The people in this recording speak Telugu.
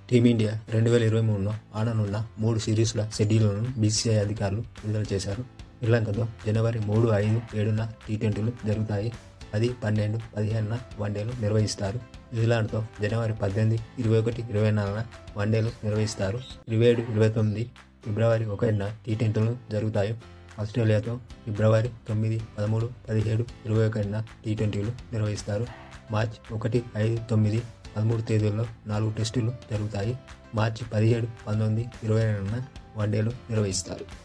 టీమిండియా రెండు వేల ఇరవై మూడులో ఆడనున్న మూడు సిరీస్ల షెడ్యూల్ను బీసీఐ అధికారులు విడుదల చేశారు శ్రీలంకతో జనవరి మూడు ఐదు ఏడున టీ ట్వంటీలు జరుగుతాయి పది పన్నెండు పదిహేనున వన్డేలు నిర్వహిస్తారు న్యూజిలాండ్తో జనవరి పద్దెనిమిది ఇరవై ఒకటి ఇరవై నాలుగున వన్డేలు నిర్వహిస్తారు ఇరవై ఏడు ఇరవై తొమ్మిది ఫిబ్రవరి ఒకటిన టీ ట్వంటీలు జరుగుతాయి ఆస్ట్రేలియాతో ఫిబ్రవరి తొమ్మిది పదమూడు పదిహేడు ఇరవై ఒకటిన టీ ట్వంటీలు నిర్వహిస్తారు మార్చ్ ఒకటి ఐదు తొమ్మిది పదమూడు తేదీల్లో నాలుగు టెస్టులు జరుగుతాయి మార్చి పదిహేడు పంతొమ్మిది ఇరవై రెండున వన్డేలు నిర్వహిస్తారు